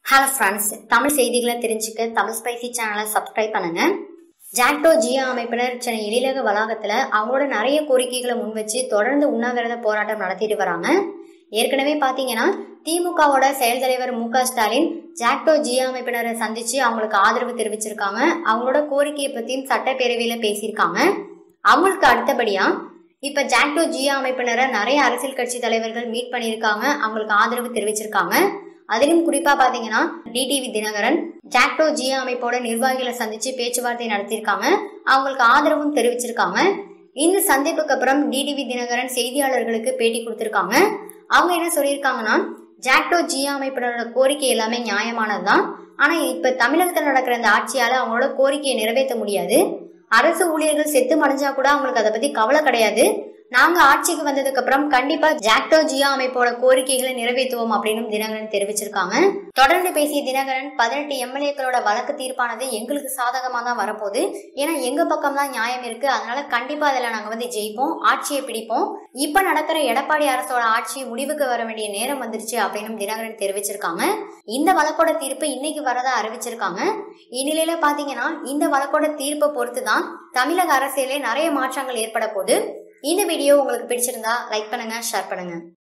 hello friends Tamil செய்திகளை தெரிஞ்சுக்க Tamil spicy சேனலை சப்ஸ்கிரைப் பண்ணுங்க ஜாக்டோ ஜியா அமைப்பினர் சென்னை எழிலக வளாகத்தில் அவங்களோட நிறைய கோரிக்கைகளை முன் வச்சு தொடர்ந்து உண்ணாவிரத போராட்டம் நடத்திட்டு வராங்க ஏற்கனவே பார்த்தீங்கன்னா திமுகவோட செயல் தலைவர் மு க ஸ்டாலின் ஜாக்டோ ஜியா அமைப்பினரை சந்திச்சு அவங்களுக்கு ஆதரவு தெரிவிச்சிருக்காங்க அவங்களோட கோரிக்கையை பற்றியும் சட்டப்பேரவையில் பேசியிருக்காங்க அவங்களுக்கு அடுத்தபடியா இப்ப ஜாக்டோ ஜியா அமைப்பினரை நிறைய அரசியல் கட்சி தலைவர்கள் மீட் பண்ணியிருக்காங்க அவங்களுக்கு ஆதரவு தெரிவிச்சிருக்காங்க அதிலும் குறிப்பா பாத்தீங்கன்னா டிடிவி தினகரன் ஜாக்டோ ஜியா அமைப்போட நிர்வாகிகளை சந்திச்சு பேச்சுவார்த்தை நடத்தியிருக்காங்க அவங்களுக்கு ஆதரவும் தெரிவிச்சிருக்காங்க இந்த சந்திப்புக்கு அப்புறம் டிடிவி தினகரன் செய்தியாளர்களுக்கு பேட்டி கொடுத்திருக்காங்க அவங்க என்ன சொல்லியிருக்காங்கன்னா ஜாக்டோ ஜியா அமைப்பினரோட கோரிக்கை எல்லாமே நியாயமானதுதான் ஆனா இப்ப தமிழகத்தில் நடக்கிற இந்த ஆட்சியால அவங்களோட கோரிக்கையை நிறைவேற்ற முடியாது அரசு ஊழியர்கள் செத்து மடிஞ்சா கூட அவங்களுக்கு அதை பத்தி கவலை கிடையாது நாங்க ஆட்சிக்கு வந்ததுக்கு அப்புறம் கண்டிப்பா ஜாக்டோ ஜியா அமைப்போட கோரிக்கைகளை நிறைவேற்றுவோம் அப்படின்னு தினகரன் தெரிவிச்சிருக்காங்க தொடர்ந்து பேசிய தினகரன் பதினெட்டு எம்எல்ஏக்களோட வழக்கு தீர்ப்பானது எங்களுக்கு சாதகமா தான் வரப்போகுது ஏன்னா எங்க பக்கம் தான் நியாயம் இருக்கு அதனால கண்டிப்பா அதுல நாங்க வந்து ஜெயிப்போம் ஆட்சியை பிடிப்போம் இப்ப நடக்கிற எடப்பாடி அரசோட ஆட்சி முடிவுக்கு வர வேண்டிய நேரம் வந்துருச்சு அப்படின்னு தினகரன் தெரிவிச்சிருக்காங்க இந்த வழக்கோட தீர்ப்பு இன்னைக்கு வரதா அறிவிச்சிருக்காங்க இந்நிலையில பாத்தீங்கன்னா இந்த வழக்கோட தீர்ப்பை பொறுத்து தான் தமிழக அரசியலே நிறைய மாற்றங்கள் ஏற்பட போகுது இந்த வீடியோ உங்களுக்கு பிடிச்சிருந்தா லைக் பண்ணுங்க ஷேர் பண்ணுங்க